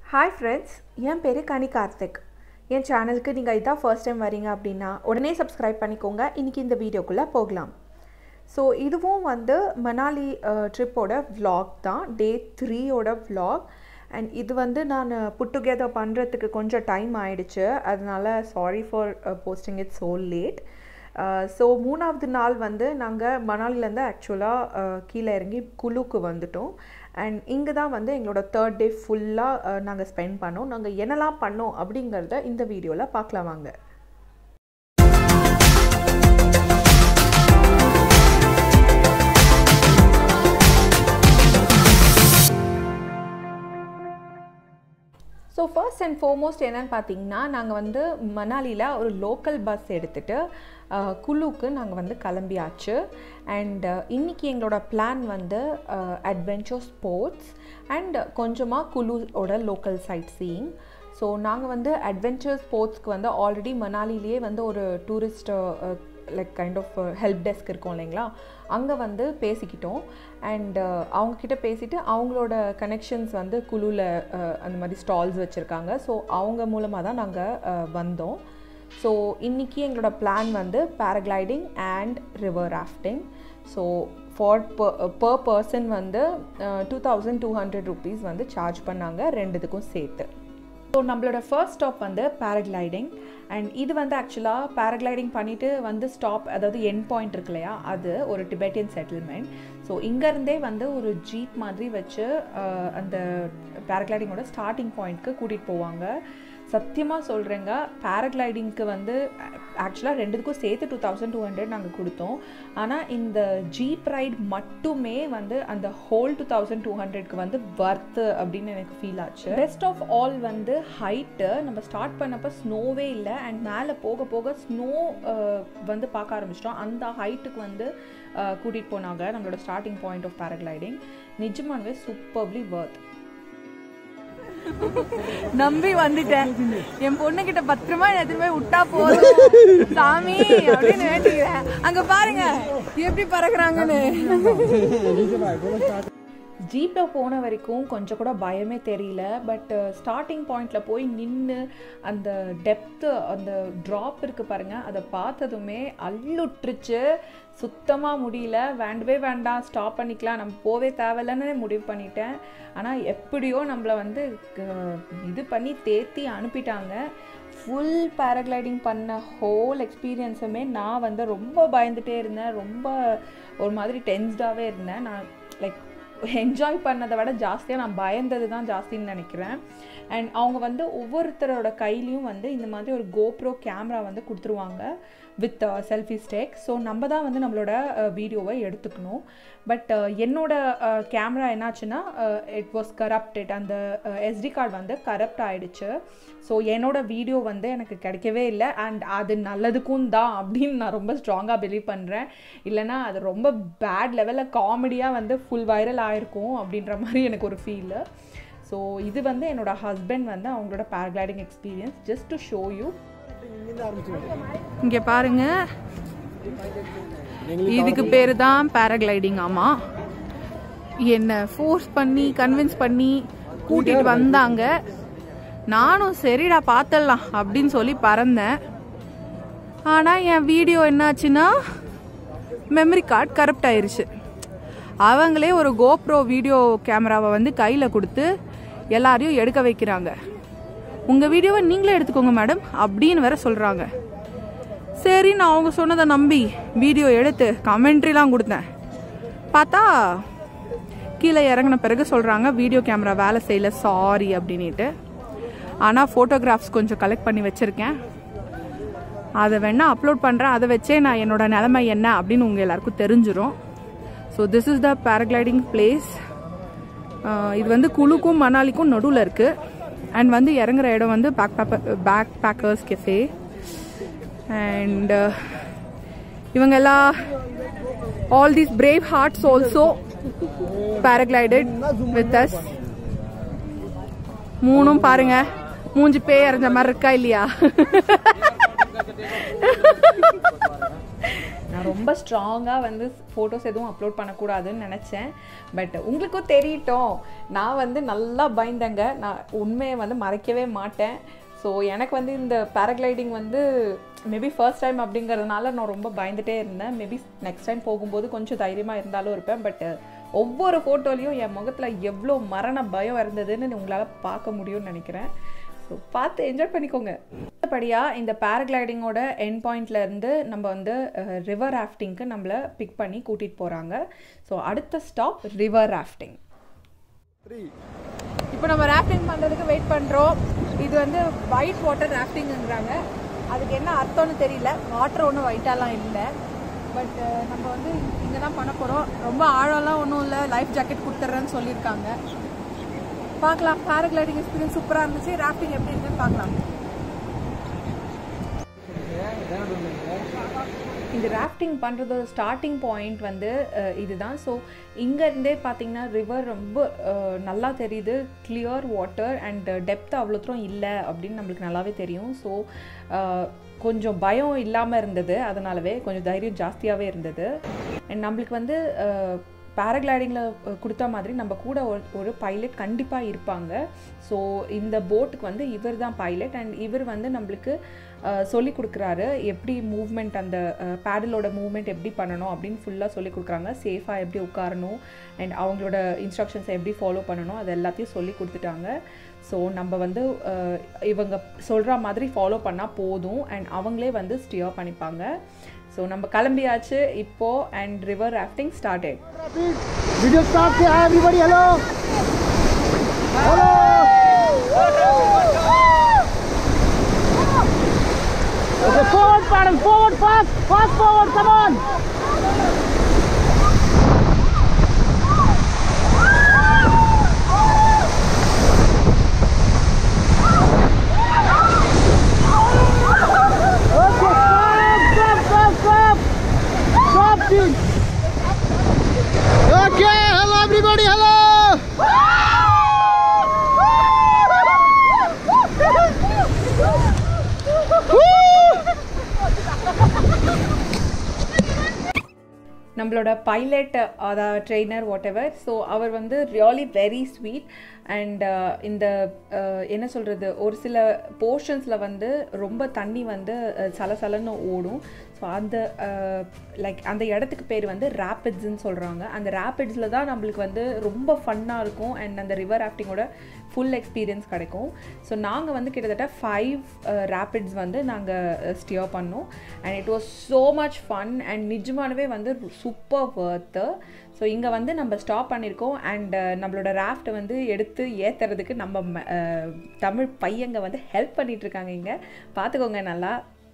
Hi friends என் பேர் கனி கார்த்திக் என் சேனலுக்கு நீங்கள் இதான் ஃபர்ஸ்ட் டைம் வரீங்க அப்படின்னா உடனே சப்ஸ்கிரைப் பண்ணிக்கோங்க இன்றைக்கி இந்த வீடியோக்குள்ளே போகலாம் ஸோ இதுவும் வந்து மணாலி ட்ரிப்போட vlog தான் டே த்ரீயோட vlog அண்ட் இது வந்து நான் புட் டுகெதர் பண்ணுறதுக்கு கொஞ்சம் டைம் ஆயிடுச்சு அதனால sorry for posting it so late so மூணாவது நாள் வந்து நாங்கள் மணாலிலேருந்து ஆக்சுவலாக கீழே இறங்கி குலுக்கு வந்துட்டோம் அண்ட் இங்கே தான் வந்து எங்களோட தேர்ட் டே ஃபுல்லாக நாங்கள் ஸ்பெண்ட் பண்ணோம் நாங்கள் என்னெல்லாம் பண்ணோம் அப்படிங்கிறத இந்த வீடியோவில் பார்க்கலாம் வாங்க ஸோ ஃபர்ஸ்ட் அண்ட் ஃபோர்மோஸ்ட் என்னன்னு பார்த்தீங்கன்னா நாங்கள் வந்து மணாலியில் ஒரு லோக்கல் பஸ் எடுத்துகிட்டு குழுக்கு நாங்கள் வந்து கிளம்பியாச்சு அண்ட் இன்றைக்கி எங்களோட பிளான் வந்து அட்வென்ச்சர் ஸ்போர்ட்ஸ் அண்ட் கொஞ்சமாக குழுவோட லோக்கல் சைட் சீயிங் ஸோ நாங்கள் வந்து அட்வென்ச்சர் ஸ்போர்ட்ஸ்க்கு வந்து ஆல்ரெடி மணாலிலேயே வந்து ஒரு tourist like kind of help desk இருக்கும் இல்லைங்களா அங்கே வந்து பேசிக்கிட்டோம் அண்ட் அவங்கக்கிட்ட பேசிட்டு அவங்களோட கனெக்ஷன்ஸ் வந்து குழுவில் அந்த மாதிரி ஸ்டால்ஸ் வச்சுருக்காங்க ஸோ அவங்க மூலமாக தான் நாங்கள் வந்தோம் ஸோ இன்றைக்கி எங்களோட பிளான் வந்து paragliding and river rafting so for per person வந்து two thousand two hundred rupees வந்து சார்ஜ் பண்ணாங்க ரெண்டுத்துக்கும் சேர்த்து ஸோ நம்மளோட ஃபர்ஸ்ட் ஸ்டாப் வந்து பேராகிளைடிங் அண்ட் இது வந்து ஆக்சுவலாக பேராகிளைடிங் பண்ணிவிட்டு வந்து ஸ்டாப் அதாவது என் பாயிண்ட் இருக்கு இல்லையா அது ஒரு டிபெட்டியன் செட்டில்மெண்ட் ஸோ இங்கேருந்தே வந்து ஒரு ஜீப் மாதிரி வச்சு அந்த பேராகிளைடிங்கோட ஸ்டார்டிங் பாயிண்ட்க்கு கூட்டிகிட்டு போவாங்க சத்தியமாக சொல்கிறேங்க பேராகிளைடிங்க்கு வந்து ஆக்சுவலாக ரெண்டுத்துக்கும் சேர்த்து டூ தௌசண்ட் டூ ஹண்ட்ரட் நாங்கள் கொடுத்தோம் ஆனால் இந்த ஜீப் ரைட் மட்டுமே வந்து அந்த ஹோல் டூ தௌசண்ட் டூ ஹண்ட்ரட்க்கு வந்து வர்த்து அப்படின்னு எனக்கு ஃபீல் ஆச்சு பெஸ்ட் ஆஃப் ஆல் வந்து ஹைட்டு நம்ம ஸ்டார்ட் பண்ணப்போ ஸ்னோவே இல்லை அண்ட் மேலே போக போக ஸ்னோ வந்து பார்க்க ஆரம்பிச்சிட்டோம் அந்த ஹைட்டுக்கு வந்து கூட்டிகிட்டு போனாங்க நம்மளோட ஸ்டார்டிங் பாயிண்ட் ஆஃப் பேராகிளைடிங் நிஜமானவே சூப்பர்லி வர்த் நம்பி வந்துட்டேன் என் பொண்ணு கிட்ட பத்திரமா எதுவுமே விட்டா போதும் சாமி அப்படின்னு வேண்டிக்கிறேன் அங்க பாருங்க எப்படி பறக்குறாங்கன்னு ஜீப்பில் போன வரைக்கும் கொஞ்சம் கூட பயமே தெரியல பட் ஸ்டார்டிங் பாயிண்டில் போய் நின்று அந்த டெப்த்து அந்த ட்ராப் இருக்குது பாருங்கள் அதை பார்த்ததுமே அள்ளுட்டுருச்சு சுத்தமாக முடியல வேண்டவே வேண்டாம் ஸ்டாப் பண்ணிக்கலாம் நம்ம போவே தேவையில்லன்னு முடிவு பண்ணிட்டேன் ஆனால் எப்படியோ நம்மளை வந்து இது பண்ணி தேத்தி அனுப்பிட்டாங்க ஃபுல் பேராகிளைடிங் பண்ண ஹோல் எக்ஸ்பீரியன்ஸுமே நான் வந்து ரொம்ப பயந்துகிட்டே இருந்தேன் ரொம்ப ஒரு மாதிரி டென்ஸ்டாகவே இருந்தேன் நான் லைக் என்ஜாய் பண்ணதை விட ஜாஸ்தியாக நான் பயந்தது தான் ஜாஸ்தின்னு நினைக்கிறேன் அண்ட் அவங்க வந்து ஒவ்வொருத்தரோட கையிலையும் வந்து இந்த மாதிரி ஒரு கோப்ரோ கேமரா வந்து கொடுத்துருவாங்க வித் செல்ஃபி ஸ்டேக் ஸோ நம்ம தான் வந்து நம்மளோட வீடியோவை எடுத்துக்கணும் பட் என்னோட கேமரா என்னாச்சுன்னா இட் வாஸ் கரப்டட் அந்த எஸ்டி கார்டு வந்து கரப்ட் ஆகிடுச்சு ஸோ என்னோட வீடியோ வந்து எனக்கு கிடைக்கவே இல்லை அண்ட் அது நல்லதுக்கும் தான் அப்படின்னு நான் ரொம்ப ஸ்ட்ராங்காக பிலீவ் பண்ணுறேன் இல்லைனா அது ரொம்ப பேட் லெவலில் காமெடியாக வந்து ஃபுல் வைரல் ஆகிருக்கும் அப்படின்ற மாதிரி எனக்கு ஒரு ஃபீலு ஸோ இது வந்து என்னோட ஹஸ்பண்ட் வந்து அவங்களோட paragliding experience just to show you இங்க பாருங்க இதுக்கு பேரு தான் பேராகிளைடிங் ஆமா என்ன ஃபோர்ஸ் பண்ணி கன்வின்ஸ் பண்ணி கூட்டிட்டு வந்தாங்க நானும் சரிடா பார்த்தலாம் அப்படின்னு சொல்லி பறந்தேன் ஆனால் என் வீடியோ என்னாச்சுன்னா மெமரி கார்டு கரப்ட் ஆயிருச்சு அவங்களே ஒரு கோப்ரோ வீடியோ கேமராவை வந்து கையில் கொடுத்து எல்லாரையும் எடுக்க வைக்கிறாங்க உங்கள் வீடியோவை நீங்களே எடுத்துக்கோங்க மேடம் அப்படின்னு வேற சொல்கிறாங்க சரி நான் அவங்க சொன்னதை நம்பி வீடியோ எடுத்து கமெண்ட்ரிலாம் கொடுத்தேன் பார்த்தா கீழே இறங்கின பிறகு சொல்கிறாங்க வீடியோ கேமரா வேலை செய்யல சாரி அப்படின்ட்டு ஆனால் ஃபோட்டோகிராஃப்ஸ் கொஞ்சம் கலெக்ட் பண்ணி வச்சுருக்கேன் அதை வேணால் அப்லோட் பண்ணுறேன் அதை வச்சே நான் என்னோட நிலைமை என்ன அப்படின்னு உங்கள் எல்லாருக்கும் தெரிஞ்சிடும் so this is the paragliding place இது வந்து குழுக்கும் மணாலிக்கும் நடுவில் இருக்குது அண்ட் வந்து இறங்குற இடம் வந்து back paper backpackers cafe and இவங்க எல்லாம் all these brave hearts also paraglided with us மூணும் பாருங்க மூஞ்சி பேய் அரைஞ்ச மாதிரி இருக்கா இல்லையா நான் ரொம்ப ஸ்ட்ராங்காக வந்து ஃபோட்டோஸ் எதுவும் அப்லோட் பண்ணக்கூடாதுன்னு நினச்சேன் பட் உங்களுக்கும் தெரியட்டும் நான் வந்து நல்லா பயந்தேங்க நான் உண்மையை வந்து மறைக்கவே மாட்டேன் ஸோ எனக்கு வந்து இந்த பேராகிளைடிங் வந்து மேபி ஃபர்ஸ்ட் டைம் அப்படிங்கிறதுனால நான் ரொம்ப பயந்துட்டே இருந்தேன் மேபி நெக்ஸ்ட் டைம் போகும்போது கொஞ்சம் தைரியமாக இருந்தாலும் இருப்பேன் பட் ஒவ்வொரு ஃபோட்டோலையும் என் முகத்தில் எவ்வளோ மரண பயம் இருந்ததுன்னு உங்களால் பார்க்க முடியும்னு நினைக்கிறேன் ஸோ பார்த்து என்ஜாய் பண்ணிக்கோங்க அடுத்தபடியாக இந்த பேராகிளைடிங்கோட என் பாயிண்ட்ல இருந்து நம்ம வந்து ரிவர் ராஃப்டிங்க்கு நம்மளை பிக் பண்ணி கூட்டிகிட்டு போகிறாங்க ஸோ அடுத்த ஸ்டாப் ரிவர் ராஃப்டிங் இப்போ நம்ம ராஃப்டிங் பண்ணுறதுக்கு வெயிட் பண்ணுறோம் இது வந்து ஒயிட் வாட்டர் ராஃப்டிங்கிறாங்க அதுக்கு என்ன அர்த்தம்னு தெரியல வாட்டர் ஒன்றும் ஒயிட்டாலாம் இல்லை பட் நம்ம வந்து இங்கே தான் பண்ண போகிறோம் ரொம்ப ஆழம்லாம் ஒன்றும் இல்லை லைஃப் ஜாக்கெட் கொடுத்துட்றேன்னு சொல்லியிருக்காங்க பார்க்கலாம் பேராகிளைடிங் எக்ஸ்பீரியன்ஸ் சூப்பராக இருந்துச்சு ராஃப்டிங் எப்படி இருக்குன்னு பார்க்கலாம் இந்த ராஃப்டிங் பண்ணுறதோட ஸ்டார்டிங் பாயிண்ட் வந்து அஹ், இதுதான் ஸோ இங்கேருந்தே பார்த்தீங்கன்னா ரிவர் ரொம்ப அஹ், நல்லா தெரியுது கிளியர் வாட்டர் அண்ட் டெப்த் அவ்வளோ தூரம் இல்லை அப்படின்னு நம்மளுக்கு நல்லாவே தெரியும் ஸோ கொஞ்சம் பயம் இல்லாமல் இருந்தது அதனாலவே கொஞ்சம் தைரியம் ஜாஸ்தியாகவே இருந்தது அண்ட் நம்மளுக்கு வந்து பேராகிளைடிங்கில் கொடுத்த மாதிரி நம்ம கூட ஒரு ஒரு பைலட் கண்டிப்பாக இருப்பாங்க ஸோ இந்த போட்டுக்கு வந்து இவர் தான் பைலட் அண்ட் இவர் வந்து நம்மளுக்கு சொல்லி கொடுக்குறாரு எப்படி மூவ்மெண்ட் அந்த பேடலோட மூவ்மெண்ட் எப்படி பண்ணணும் அப்படின்னு ஃபுல்லாக சொல்லி கொடுக்குறாங்க சேஃபாக எப்படி உட்காரணும் அண்ட் அவங்களோட இன்ஸ்ட்ரக்ஷன்ஸை எப்படி ஃபாலோ பண்ணணும் அது எல்லாத்தையும் சொல்லி கொடுத்துட்டாங்க ஸோ நம்ம வந்து அஹ், இவங்க சொல்கிற மாதிரி ஃபாலோ பண்ணால் போதும் அண்ட் அவங்களே வந்து ஸ்டியர் பண்ணிப்பாங்க ஸோ நம்ம கிளம்பியாச்சு இப்போ and river rafting started video stop किया है everybody hello hello Okay, forward paddle, forward fast, fast forward, come on. Okay, stop, stop, stop, stop. Stop, dude. Okay, hello everybody, hello! நம்மளோட pilot அதான் trainer whatever so அவர் வந்து really very sweet and இந்த uh, என்ன சொல்கிறது ஒரு சில போர்ஷன்ஸில் வந்து ரொம்ப தண்ணி வந்து uh, சலசலன்னு ஓடும் ஸோ அந்த லைக் அந்த இடத்துக்கு பேர் வந்து ரேப்பிட்ஸ்ன்னு சொல்கிறாங்க அந்த ரேப்பிட்ஸில் தான் நம்மளுக்கு வந்து ரொம்ப ஃபன்னாக இருக்கும் அண்ட் அந்த ரிவர் ராஃப்டிங்கோட ஃபுல் எக்ஸ்பீரியன்ஸ் கிடைக்கும் ஸோ நாங்கள் வந்து கிட்டத்தட்ட ஃபைவ் ரேப்பிட்ஸ் வந்து நாங்கள் ஸ்டியர் பண்ணோம் and it was so much fun and நிஜமானவே வந்து சூப்பர் ஒர்த்து ஸோ இங்கே வந்து நம்ம ஸ்டாப் பண்ணியிருக்கோம் அண்ட் நம்மளோட ராஃப்ட்டை வந்து எடுத்து ஏற்றுறதுக்கு நம்ம ம- அஹ், தமிழ் பையங்க வந்து ஹெல்ப் பண்ணிகிட்ருக்காங்க இங்கே பார்த்துக்கோங்க நல்லா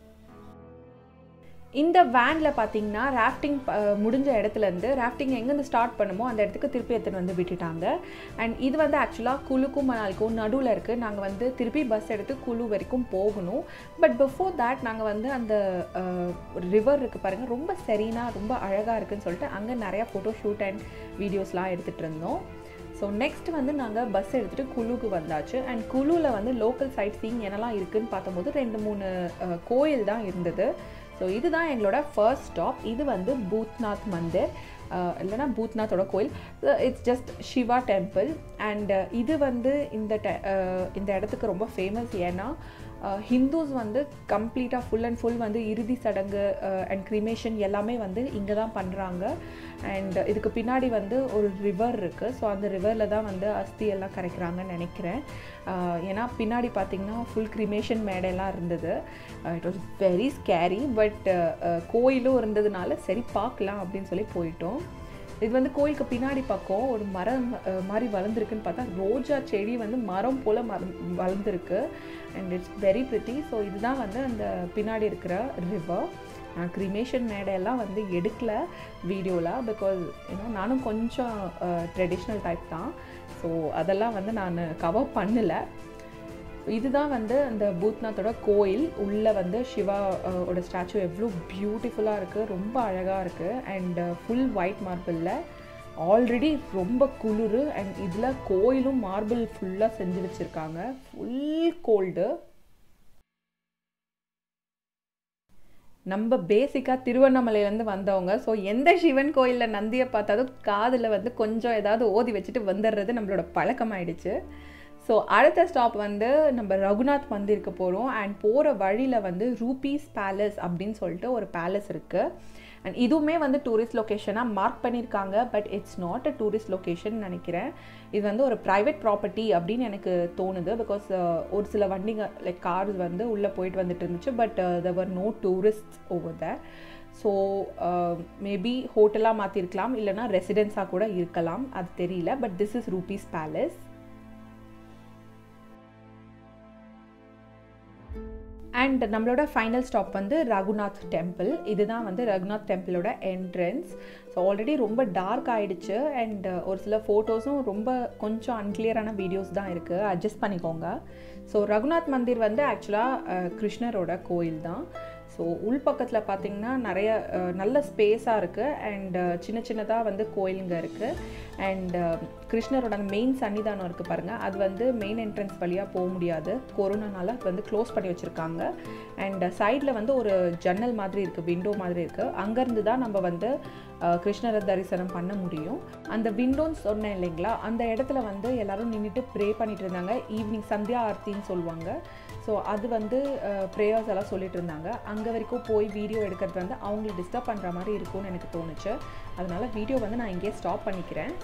இந்த வேனில் பார்த்தீங்கன்னா ராஃப்டிங் முடிஞ்ச இடத்துலேருந்து ராஃப்டிங் எங்கேருந்து ஸ்டார்ட் பண்ணுமோ அந்த இடத்துக்கு திருப்பி எடுத்துகிட்டு வந்து விட்டுட்டாங்க அண்ட் இது வந்து ஆக்சுவலாக குலுக்கும் மணாலிக்கும் நடுவில் இருக்குது நாங்கள் வந்து திருப்பி பஸ் எடுத்து குழு வரைக்கும் போகணும் பட் பிஃபோர் தேட் நாங்கள் வந்து அந்த ரிவர் இருக்குது பாருங்கள் ரொம்ப சரினா ரொம்ப அழகாக இருக்குன்னு சொல்லிட்டு அங்கே நிறையா ஃபோட்டோ ஷூட் அண்ட் வீடியோஸ்லாம் எடுத்துகிட்டு இருந்தோம் ஸோ நெக்ஸ்ட் வந்து நாங்கள் பஸ் எடுத்துகிட்டு குழுக்கு வந்தாச்சு அண்ட் குழுவில் வந்து லோக்கல் சைட் சீங் என்னெல்லாம் இருக்குன்னு பார்த்தம்போது ரெண்டு மூணு அஹ், கோயில் தான் இருந்தது ஸோ இதுதான் எங்களோட ஃபர்ஸ்ட் ஸ்டாப் இது வந்து பூத்நாத் மந்திர் அஹ், இல்லைன்னா பூத்நாத்தோட கோயில் it's just Shiva temple and இது வந்து இந்த te- அஹ், இந்த இடத்துக்கு ரொம்ப ஃபேமஸ் ஏன்னா ஹிந்துஸ் வந்து கம்ப்ளீட்டாக ஃபுல் அண்ட் ஃபுல் வந்து இறுதி சடங்கு அண்ட் கிரிமேஷன் எல்லாமே வந்து இங்கே தான் பண்ணுறாங்க அண்ட் இதுக்கு பின்னாடி வந்து ஒரு ரிவர் இருக்குது ஸோ அந்த ரிவரில் தான் வந்து அஸ்தி எல்லாம் கரைக்கிறாங்கன்னு நினைக்கிறேன் அஹ், ஏன்னா பின்னாடி பார்த்திங்கன்னா ஃபுல் கிரிமேஷன் மேடையெல்லாம் இருந்தது it was very scary but கோயிலும் இருந்ததுனால சரி பார்க்கலாம் அப்படின்னு சொல்லி போயிட்டோம் இது வந்து கோயிலுக்கு பின்னாடி பக்கம் ஒரு மரம் அஹ், மாதிரி வளர்ந்துருக்குன்னு பார்த்தா ரோஜா செடி வந்து மரம் போல் மரம் வளர்ந்துருக்கு and it's very pretty so இதுதான் வந்து அந்த பின்னாடி இருக்கிற ரிவர் நான் க்ரிமேஷன் மேடையெல்லாம் வந்து எடுக்கல வீடியோவில் பிகாஸ் ஏன்னா நானும் கொஞ்சம் ட்ரெடிஷ்னல் டைப் தான் ஸோ அதெல்லாம் வந்து நான் கவர் பண்ணலை இதுதான் வந்து அந்த பூத்நாத்தோட கோயில் உள்ளே வந்து சிவா அஹ், ஓட ஸ்டாச்சு எவ்வளோ பியூட்டிஃபுல்லாக இருக்குது ரொம்ப அழகாக இருக்குது அண்ட் ஃபுல் ஒயிட் மார்பிளில் ஆல்ரெடி ரொம்ப குளிர் அண்ட் இதில் கோயிலும் மார்பிள் ஃபுல்லாக செஞ்சு வச்சுருக்காங்க ஃபுல் கோல்டு நம்ம பேசிக்காக திருவண்ணாமலையிலேருந்து வந்தவங்க ஸோ எந்த சிவன் கோயிலில் நந்தியை பார்த்தாலும் காதில் வந்து கொஞ்சம் ஏதாவது ஓதி வச்சுட்டு வந்துடுறது நம்மளோட பழக்கமாயிடுச்சு ஸோ அடுத்த ஸ்டாப் வந்து நம்ம ரகுநாத் மந்திருக்கு போகிறோம் அண்ட் போகிற வழியில் வந்து ரூபீஸ் பேலஸ் அப்படின்னு சொல்லிட்டு ஒரு பேலஸ் இருக்குது அண்ட் இதுவுமே வந்து டூரிஸ்ட் லொக்கேஷனாக மார்க் பண்ணியிருக்காங்க but it's not a tourist location நினைக்கிறேன் இது வந்து ஒரு ப்ரைவேட் ப்ராப்பர்ட்டி அப்படின்னு எனக்கு தோணுது பிகாஸ் ஒரு சில வண்டிங்க லைக் கார்ஸ் வந்து உள்ளே போயிட்டு வந்துட்டு இருந்துச்சு பட் தவர் no tourist over the so maybe ஹோட்டலாக மாற்றிருக்கலாம் இல்லைனா ரெசிடென்ஸாக கூட இருக்கலாம் அது தெரியல but this is Rupi's palace and நம்மளோட ஃபைனல் ஸ்டாப் வந்து ரகுநாத் டெம்பிள் இதுதான் வந்து ரகுநாத் டெம்பிளோட என்ட்ரன்ஸ் ஸோ ஆல்ரெடி ரொம்ப டார்க் ஆகிடுச்சு அண்ட் ஒரு சில ஃபோட்டோஸும் ரொம்ப கொஞ்சம் அன்கிளியரான வீடியோஸ் தான் இருக்குது அட்ஜஸ்ட் பண்ணிக்கோங்க ஸோ ரகுநாத் மந்திர் வந்து ஆக்சுவலாக கிருஷ்ணரோட கோயில் தான் ஸோ உள்பக்கத்தில் பார்த்திங்கன்னா நிறைய நல்ல ஸ்பேஸாக இருக்குது அண்ட் சின்ன சின்னதாக வந்து கோயிலுங்க இருக்குது அண்ட் கிருஷ்ணரோட அந்த மெயின் சன்னிதானம் இருக்குது பாருங்கள் அது வந்து மெயின் என்ட்ரன்ஸ் வழியாக போக முடியாது கொரோனானால அது வந்து க்ளோஸ் பண்ணி வச்சுருக்காங்க அண்ட் சைடில் வந்து ஒரு ஜன்னல் மாதிரி இருக்குது விண்டோ மாதிரி இருக்குது அங்கேருந்து தான் நம்ம வந்து கிருஷ்ணரை தரிசனம் பண்ண முடியும் அந்த விண்டோன்னு சொன்னேன் இல்லைங்களா அந்த இடத்துல வந்து எல்லோரும் நின்றுட்டு ப்ரே பண்ணிட்டு இருந்தாங்க ஈவினிங் சந்தியா ஆர்த்தின்னு சொல்லுவாங்க ஸோ அது வந்து ப்ரேயர்ஸ் எல்லாம் சொல்லிட்டு இருந்தாங்க அங்கே வரைக்கும் போய் வீடியோ எடுக்கிறது வந்து அவங்களை டிஸ்டர்ப் பண்ணுற மாதிரி இருக்கும்னு எனக்கு தோணுச்சு அதனால் வீடியோ வந்து நான் இங்கேயே ஸ்டாப் பண்ணிக்கிறேன்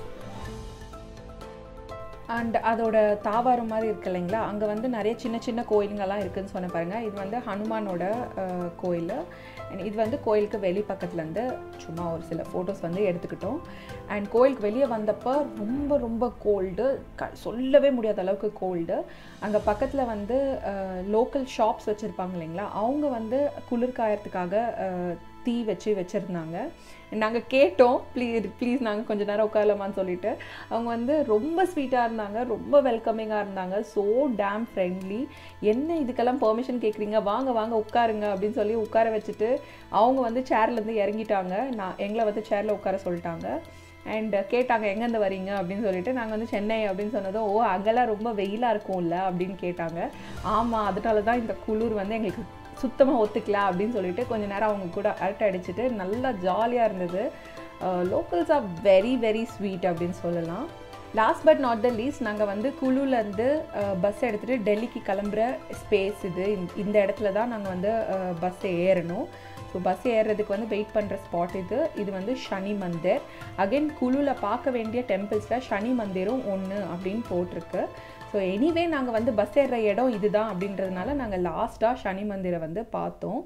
அண்ட் அதோட தாவாரம் மாதிரி இருக்கு இல்லைங்களா அங்கே வந்து நிறைய சின்ன சின்ன கோயிலுங்கெல்லாம் இருக்குதுன்னு சொன்ன பாருங்கள் இது வந்து ஹனுமானோட கோயில் அண்ட் இது வந்து கோயிலுக்கு வெளி பக்கத்துலேருந்து சும்மா ஒரு சில ஃபோட்டோஸ் வந்து எடுத்துக்கிட்டோம் அண்ட் கோயிலுக்கு வெளியே வந்தப்போ ரொம்ப ரொம்ப கோல்டு க சொல்லவே முடியாத அளவுக்கு கோல்டு அங்கே பக்கத்தில் வந்து லோக்கல் ஷாப்ஸ் வச்சுருப்பாங்க இல்லைங்களா அவங்க வந்து குளிர் காயறதுக்காக தீ வச்சு வச்சுருந்தாங்க நாங்கள் கேட்டோம் ப்ளீஸ் ப்ளீஸ் நாங்கள் கொஞ்சம் நேரம் உட்காரலாமான்னு சொல்லிட்டு அவங்க வந்து ரொம்ப ஸ்வீட்டாக இருந்தாங்க ரொம்ப வெல்கமிங்காக இருந்தாங்க ஸோ டேம் ஃப்ரெண்ட்லி என்ன இதுக்கெல்லாம் பெர்மிஷன் கேட்குறீங்க வாங்க வாங்க உட்காருங்க அப்படின்னு சொல்லி உட்கார வச்சுட்டு அவங்க வந்து சேர்லேருந்து இறங்கிட்டாங்க நான் எங்களை வந்து சேரில் உட்கார சொல்லிட்டாங்க அண்ட் கேட்டாங்க எங்கேருந்து வரீங்க அப்படின்னு சொல்லிட்டு நாங்கள் வந்து சென்னை அப்படின்னு சொன்னதும் ஓ அங்கெல்லாம் ரொம்ப வெயிலாக இருக்கும்ல அப்படின்னு கேட்டாங்க ஆமாம் அதனால தான் இந்த குளிர் வந்து எங்களுக்கு சுத்தமாக ஒத்துக்கல அப்படின்னு சொல்லிட்டு கொஞ்ச நேரம் அவங்க கூட அரட்டை அடிச்சுட்டு நல்லா ஜாலியாக இருந்தது locals are very very sweet அப்படின்னு சொல்லலாம் last but not the least நாங்கள் வந்து குழுலேருந்து பஸ் எடுத்துகிட்டு டெல்லிக்கு கிளம்புற ஸ்பேஸ் இது இந்த இடத்துல தான் நாங்கள் வந்து பஸ்ஸை ஏறணும் ஸோ பஸ் ஏறுறதுக்கு வந்து வெயிட் பண்ணுற ஸ்பாட் இது இது வந்து சனி மந்திர் அகைன் குழுவில் பார்க்க வேண்டிய டெம்பிள்ஸில் சனி மந்திரும் ஒன்று அப்படின்னு போட்டிருக்கு ஸோ எனிவே நாங்கள் வந்து பஸ் ஏறுற இடம் இதுதான் அப்படின்றதுனால நாங்கள் லாஸ்ட்டாக சனி மந்திரை வந்து பார்த்தோம்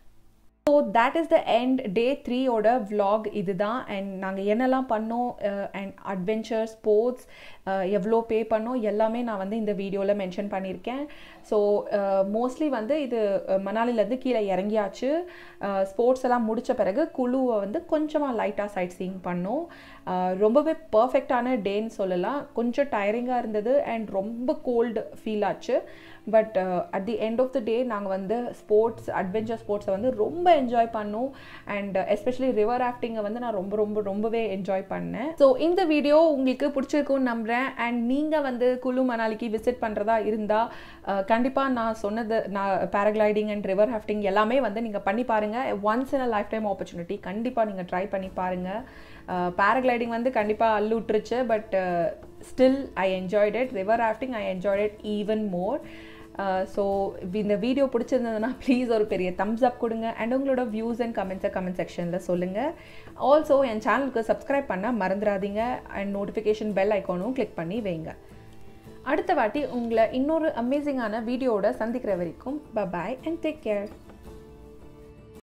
so that is the end day த்ரீயோட விலாக் இதுதான் அண்ட் நாங்கள் என்னெல்லாம் பண்ணோம் அண்ட் அட்வென்ச்சர் ஸ்போர்ட்ஸ் எவ்வளோ பே பண்ணோம் எல்லாமே நான் வந்து இந்த வீடியோவில் மென்ஷன் பண்ணியிருக்கேன் ஸோ மோஸ்ட்லி வந்து இது மணாலிலேருந்து கீழே இறங்கியாச்சு ஸ்போர்ட்ஸ் எல்லாம் முடித்த பிறகு குழுவை வந்து கொஞ்சமாக லைட்டாக சைட் சீயிங் பண்ணோம் ரொம்பவே பர்ஃபெக்டான டேன்னு சொல்லலாம் கொஞ்சம் டயரிங்காக இருந்தது அண்ட் ரொம்ப கோல்டு ஃபீல் ஆச்சு but at the end of the day நாங்கள் வந்து ஸ்போர்ட்ஸ் அட்வென்ச்சர் ஸ்போர்ட்ஸை வந்து ரொம்ப என்ஜாய் பண்ணோம் அண்ட் எஸ்பெஷலி ரிவர் ராஃப்டிங்கை வந்து நான் ரொம்ப ரொம்ப ரொம்பவே என்ஜாய் பண்ணேன் ஸோ இந்த வீடியோ உங்களுக்கு பிடிச்சிருக்கும்னு நம்புகிறேன் அண்ட் நீங்கள் வந்து குழு மணாலிக்கு விசிட் பண்ணுறதா இருந்தால் கண்டிப்பாக நான் சொன்னது நான் பேராகிளைடிங் அண்ட் ரிவர் ராஃப்டிங் எல்லாமே வந்து நீங்கள் பண்ணி பாருங்கள் once in a lifetime opportunity கண்டிப்பாக நீங்கள் ட்ரை பண்ணி பாருங்கள் பேராகிளைடிங் வந்து கண்டிப்பாக அள்ளு விட்டுருச்சு but still I enjoyed it river rafting I enjoyed it even more so இந்த வீடியோ பிடிச்சிருந்ததுன்னா ப்ளீஸ் ஒரு பெரிய தம்ஸ் அப் கொடுங்க அண்ட் உங்களோட வியூஸ் அண்ட் கமெண்ட்ஸை கமெண்ட் செக்ஷனில் சொல்லுங்கள் ஆல்சோ என் சேனலுக்கு சப்ஸ்கிரைப் பண்ண மறந்துடாதீங்க அண்ட் நோட்டிஃபிகேஷன் பெல் ஐக்கானும் கிளிக் பண்ணி வைங்க அடுத்த வாட்டி உங்களை இன்னொரு அமேசிங்கான வீடியோவோட சந்திக்கிற வரைக்கும் பபாய் அண்ட் டேக் கேர்